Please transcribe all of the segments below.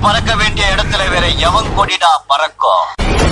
பறக்க வேண்டிய இடத்துல வேற எவன் கொடிடா பறக்கும்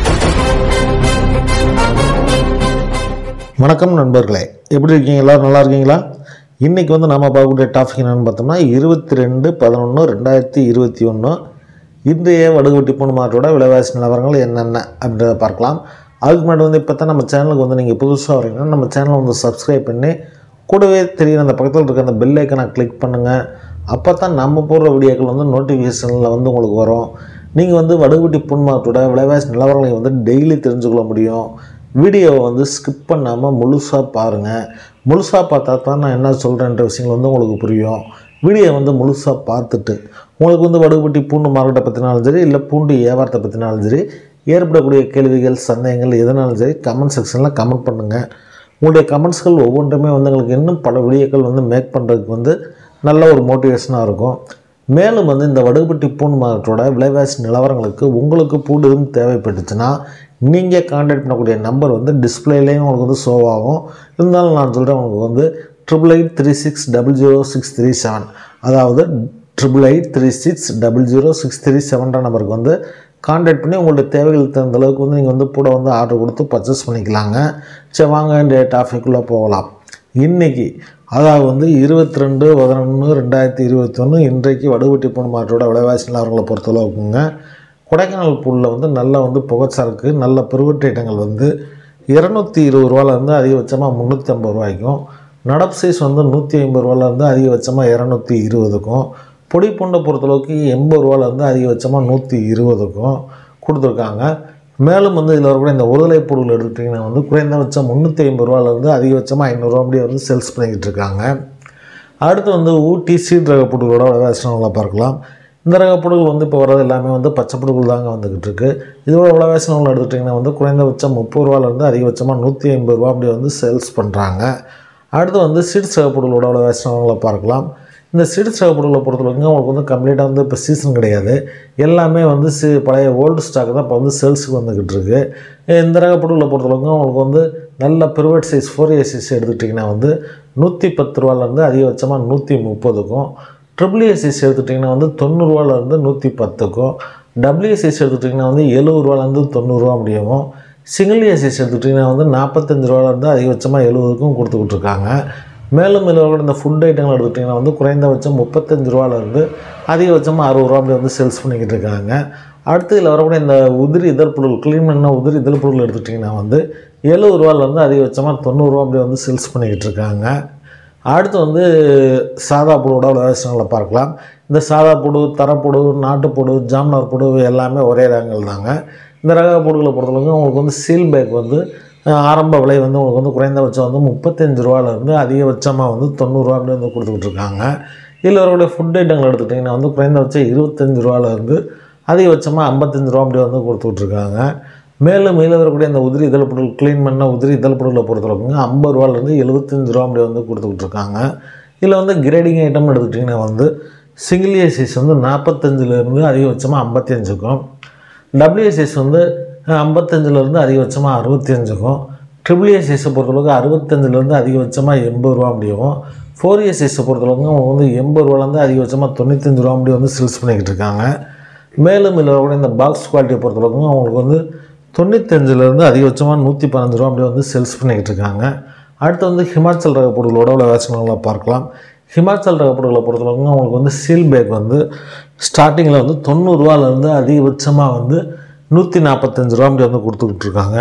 வணக்கம் நண்பர்களே எப்படி இருக்கீங்க எல்லாரும் நல்லா இருக்கீங்களா இன்றைக்கி வந்து நம்ம பார்க்கக்கூடிய டாபிக் என்னென்னு பார்த்தோம்னா இருபத்தி ரெண்டு பதினொன்று ரெண்டாயிரத்தி இருபத்தி ஒன்று இன்றைய வடுகுட்டி பொண்ணு மாட்டோட விலைவாசி நிலவரங்கள் என்னென்ன அப்படின்றத பார்க்கலாம் அதுக்கு முன்னாடி வந்து இப்போ தான் நம்ம சேனலுக்கு வந்து நீங்கள் புதுசாக வரீங்கன்னா நம்ம சேனலை வந்து சப்ஸ்கிரைப் பண்ணி கூடவே தெரியும் அந்த பக்கத்தில் இருக்க அந்த பெல் ஐக்கனை கிளிக் பண்ணுங்கள் அப்போ தான் நம்ம போடுற வீடியோக்கள் வந்து நோட்டிஃபிகேஷனில் வந்து உங்களுக்கு வரும் நீங்கள் வந்து வடுகுட்டி புண்மாத்தோட விலைவாசி நிலவரங்களை வந்து டெய்லி தெரிஞ்சுக்கொள்ள முடியும் வீடியோவை வந்து ஸ்கிப் பண்ணாமல் முழுசாக பாருங்கள் முழுசாக பார்த்தா தான் நான் என்ன சொல்கிறேன்ற விஷயங்கள் வந்து உங்களுக்கு புரியும் வீடியோ வந்து முழுசாக பார்த்துட்டு உங்களுக்கு வந்து வடுகுட்டி பூண்டு மார்க்கெட்டை பற்றினாலும் சரி இல்லை பூண்டு வியாபாரத்தை பற்றினாலும் சரி ஏற்படக்கூடிய கேள்விகள் சந்தேகங்கள் எதுனாலும் சரி கமெண்ட் செக்ஷனில் கமெண்ட் பண்ணுங்கள் உங்களுடைய கமெண்ட்ஸ்கள் ஒவ்வொன்றுமே வந்து எங்களுக்கு இன்னும் பல வீடியோக்கள் வந்து மேக் பண்ணுறதுக்கு வந்து நல்ல ஒரு மோட்டிவேஷனாக இருக்கும் மேலும் வந்து இந்த வடுகுப்பட்டி பூண்டு மார்க்கெட்டோட விலைவாசி நிலவரங்களுக்கு உங்களுக்கு பூண்டு எதுவும் தேவைப்பட்டுச்சுன்னா நீங்கள் காண்டாக்ட் பண்ணக்கூடிய நம்பர் வந்து டிஸ்பிளேலேயும் உங்களுக்கு வந்து ஷோ ஆகும் இருந்தாலும் நான் சொல்கிறேன் உங்களுக்கு வந்து triple eight three six double zero six three seven அதாவது triple eight three six double zero six three செவன்ற நம்பருக்கு வந்து காண்டாக்ட் பண்ணி உங்களுடைய தேவைகள் தகுந்த அளவுக்கு வந்து நீங்கள் வந்து கூட வந்து ஆர்டர் கொடுத்து பர்ச்சேஸ் பண்ணிக்கலாங்க சரி வாங்க இந்த டாபிக்குள்ளே போகலாம் இன்றைக்கி அதாவது வந்து இருபத்தி ரெண்டு பதினொன்று ரெண்டாயிரத்தி இருபத்தி ஒன்று இன்றைக்கு வடுவட்டி பூண்டு மாட்டோட விலைவாசி நிலவரங்களை பொறுத்தளவுக்குங்க கொடைக்கானல் பூலில் வந்து நல்ல வந்து புகைச்சரக்கு நல்ல பெருவட்டு ஐட்டங்கள் வந்து இரநூத்தி இருபது ரூபாலேருந்து அதிகபட்சமாக முந்நூற்றி ஐம்பது ரூபாய்க்கும் நடப்பு சைஸ் வந்து நூற்றி ஐம்பது ரூபாலேருந்து அதிகபட்சமாக இரநூத்தி இருபதுக்கும் பொடி பூண்டை பொறுத்தளவுக்கு எண்பது ரூபாலேருந்து அதிகபட்சமாக நூற்றி இருபதுக்கும் கொடுத்துருக்காங்க மேலும் வந்து இதில் வரக்கூடிய இந்த ஒருதலை பொருள் எடுத்துட்டிங்கன்னா வந்து குறைந்தபட்சம் முந்நூற்றி ஐம்பது ரூபாலேருந்து அதிகபட்சமாக ஐநூறுரூவா அப்படியே வந்து சேல்ஸ் பண்ணிக்கிட்டு இருக்காங்க அடுத்து வந்து ஊட்டி சீட் ரக புடுகளோட விலைவாசனங்களை பார்க்கலாம் இந்த ரக புடுகள் வந்து இப்போ வர்றது எல்லாமே வந்து பச்சை புடுகள் தாங்க வந்துக்கிட்டு இருக்கு இதோட விலைவாசனங்கள் எடுத்துட்டிங்கன்னா வந்து குறைந்தபட்சம் முப்பது ரூபாலேருந்து அதிகபட்சமாக நூற்றி ஐம்பது ரூபா அப்படி வந்து சேல்ஸ் பண்ணுறாங்க அடுத்து வந்து சீட் ரக புடுகளோட விலைவாசனங்களை பார்க்கலாம் இந்த சிறு சாகுபடிகளை பொறுத்தவரைக்கும் அவங்களுக்கு வந்து கம்ப்ளீட்டாக வந்து இப்போ சீசன் கிடையாது எல்லாமே வந்து சி பழைய ஓல்டு ஸ்டாக் தான் இப்போ வந்து சேல்ஸுக்கு வந்துக்கிட்டு இருக்கு இந்த ரக பொருட்களை பொறுத்தவரைக்கும் அவங்களுக்கு வந்து நல்ல private size four A size எடுத்துக்கிட்டிங்கன்னா வந்து நூற்றி பத்து ரூபாலேருந்து அதிகபட்சமாக நூற்றி முப்பதுக்கும் ட்ரிபிள் ஏ சைஸ் எடுத்துக்கிட்டிங்கன்னா வந்து தொண்ணூறுரூவாலேருந்து நூற்றி பத்துக்கும் டபிள்யூ சைஸ் எடுத்துக்கிட்டிங்கன்னா வந்து எழுபது ரூபாலேருந்து தொண்ணூறுரூவா முடியும் சிங்கிள் ஏ சைஸ் எடுத்துக்கிட்டிங்கன்னா வந்து நாற்பத்தஞ்சு ரூபாலேருந்து அதிகபட்சமாக எழுபதுக்கும் கொடுத்துக்கிட்டு இருக்காங்க மேலும் இதில் வரக்கூடிய இந்த ஃபுட் ஐட்டங்கள் எடுத்துட்டிங்கன்னா வந்து குறைந்தபட்சம் முப்பத்தஞ்சு ரூபாலேருந்து அதிகபட்சமாக அறுபது ரூபா அப்படி வந்து சேல்ஸ் பண்ணிக்கிட்டு இருக்காங்க அடுத்து இதில் வரக்கூடிய இந்த உதிரி இதழ் பொருள் க்ளீன் பண்ண உதிரி இதழ் பொருள் எடுத்துட்டிங்கன்னா வந்து எழுபது ரூபாலேருந்து அதிகபட்சமாக தொண்ணூறுரூவா அப்படி வந்து சேல்ஸ் பண்ணிக்கிட்டு இருக்காங்க அடுத்து வந்து சாதா புழுவோட விவசாயங்களை பார்க்கலாம் இந்த சாதா புழு தரப்புடு நாட்டுப்புடு ஜாம்னார் புடு எல்லாமே ஒரே ரகங்கள் தாங்க இந்த ரக புடுகளை பொறுத்தளவுக்கு உங்களுக்கு வந்து சீல் பேக் வந்து ஆரம்ப விலை வந்து உங்களுக்கு வந்து குறைந்தபட்சம் வந்து முப்பத்தஞ்சு ரூபாலேருந்து அதிகபட்சமாக வந்து தொண்ணூறுரூவா அப்படி வந்து கொடுத்துக்கிட்டு இருக்காங்க இதில் வரக்கூடிய ஃபுட் ஐட்டங்கள் எடுத்துக்கிட்டிங்கன்னா வந்து குறைந்தபட்சம் இருபத்தஞ்சு ரூபாலேருந்து அதிகபட்சமாக ஐம்பத்தஞ்சு ரூபா அப்படி வந்து கொடுத்துக்கிட்டு இருக்காங்க மேலும் இதில் வரக்கூடிய இந்த உதிரி இதழ் பொருள் க்ளீன் பண்ண உதிரி இதழ் பொருளை பொறுத்தளவுக்குங்க ஐம்பது ரூபாலேருந்து எழுபத்தஞ்சு ரூபா அப்படி வந்து கொடுத்துக்கிட்டு இருக்காங்க இதில் வந்து கிரேடிங் ஐட்டம் எடுத்துக்கிட்டிங்கன்னா வந்து சிங்கிள் ஏ சைஸ் வந்து நாற்பத்தஞ்சிலேருந்து அதிகபட்சமாக ஐம்பத்தஞ்சுக்கும் டபிள்யூ சைஸ் வந்து ஐம்பத்தஞ்சிலேருந்து அதிகபட்சமாக அறுபத்தி அஞ்சுக்கும் ட்ரிபிள் ஏ சைஸை பொறுத்தளவுக்கு அறுபத்தஞ்சிலேருந்து அதிகபட்சமாக எண்பது ரூபா முடியும் ஃபோர் ஏ சைஸை பொறுத்தளவுக்கு அவங்க வந்து எண்பது ரூபாலேருந்து அதிகபட்சமாக தொண்ணூத்தஞ்சு ரூபா அப்படி வந்து சேல்ஸ் பண்ணிக்கிட்டு இருக்காங்க மேலும் இதில் வரக்கூடிய இந்த பாக்ஸ் குவாலிட்டியை பொறுத்தளவுக்கு அவங்களுக்கு வந்து தொண்ணூத்தஞ்சிலேருந்து அதிகபட்சமாக நூற்றி பதினஞ்சு ரூபா அப்படி வந்து சேல்ஸ் பண்ணிக்கிட்டு இருக்காங்க அடுத்து வந்து ஹிமாச்சல் ரக பொருளோட விளையாட்டுகளை பார்க்கலாம் ஹிமாச்சல் ரக பொருட்களை பொறுத்தளவுக்கு அவங்களுக்கு வந்து சீல் பேக் வந்து ஸ்டார்டிங்கில் வந்து தொண்ணூறுரூவாலேருந்து அதிகபட்சமாக வந்து நூற்றி நாற்பத்தஞ்சு ரூபா அப்படி வந்து கொடுத்துக்கிட்டு இருக்காங்க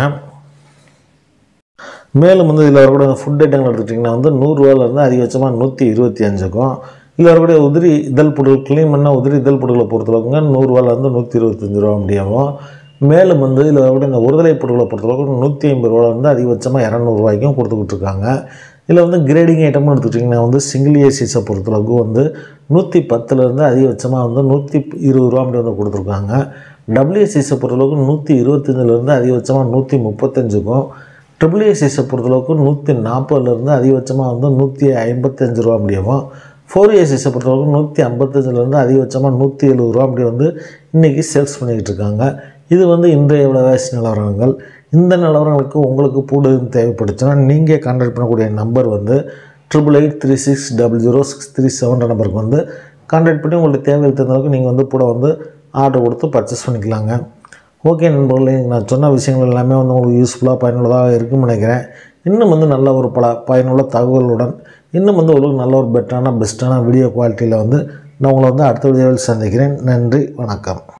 மேலும் வந்து இதில் வரக்கூடிய ஃபுட் ஐட்டங்கள் எடுத்துக்கிட்டிங்கன்னா வந்து நூறுரூவாலேருந்து அதிகபட்சமாக நூற்றி இருபத்தி அஞ்சுக்கும் இதில் வரக்கூடிய உதிரி இதழ் பொருள் க்ளீன் பண்ணால் உதிரி இதழ் பொருட்களை பொறுத்தளவுக்குங்க நூறுரூவாலேருந்து நூற்றி இருபத்தஞ்சி ரூபா முடியும் மேலும் வந்து இதில் வரக்கூடிய இந்த ஒருதலை பொருட்களை பொறுத்தளவுக்கு நூற்றி ஐம்பது ரூபாலேருந்து அதிகபட்சமாக இரநூறுவாய்க்கும் கொடுத்துக்கிட்டு இருக்காங்க இதில் வந்து கிரேடிங் ஐட்டம்னு எடுத்துக்கிட்டிங்கன்னா வந்து சிங்கிள் ஏசிஸை பொறுத்தளவுக்கு வந்து நூற்றி பத்துலேருந்து அதிகபட்சமாக வந்து நூற்றி இருபது ரூபா அப்படி வந்து கொடுத்துருக்காங்க டபிள்யூஎஸ்சிஸை பொறுத்தளவுக்கு நூற்றி இருபத்தஞ்சிலேருந்து அதிகபட்சமாக நூற்றி முப்பத்தஞ்சுக்கும் ட்ரிபிள் ஏசிஸை பொறுத்தளவுக்கு நூற்றி நாற்பதுலேருந்து அதிகபட்சமாக வந்து நூற்றி ஐம்பத்தஞ்சு ரூபா முடியும் ஃபோர் ஏசிஸை பொறுத்தளவுக்கு நூற்றி ஐம்பத்தஞ்சிலேருந்து அதிகபட்சமாக நூற்றி எழுபது ரூபா அப்படி வந்து இன்றைக்கி சேல்ஸ் பண்ணிக்கிட்டு இருக்காங்க இது வந்து இன்றைய விலைவாசி நிலவரங்கள் இந்த நிலவரங்களுக்கு உங்களுக்கு கூடுதல் தேவைப்படுச்சுன்னா நீங்கள் கான்டாக்ட் பண்ணக்கூடிய நம்பர் வந்து triple eight three six double zero six three seven நம்பருக்கு வந்து கான்டாக்ட் பண்ணி உங்களுக்கு தேவையில் தந்தளவுக்கு நீங்கள் வந்து கூட வந்து ஆர்டர் கொடுத்து பர்ச்சேஸ் பண்ணிக்கலாங்க ஓகே நண்பர்களே நான் சொன்ன விஷயங்கள் எல்லாமே வந்து உங்களுக்கு யூஸ்ஃபுல்லாக பயனுள்ளதாக இருக்கும்னு நினைக்கிறேன் இன்னும் வந்து நல்ல ஒரு பல பயனுள்ள தகவலுடன் இன்னும் வந்து ஒரு நல்ல ஒரு பெட்டரான பெஸ்ட்டான வீடியோ குவாலிட்டியில் வந்து நான் உங்களை வந்து அடுத்த வீடியோவில் சந்திக்கிறேன் நன்றி வணக்கம்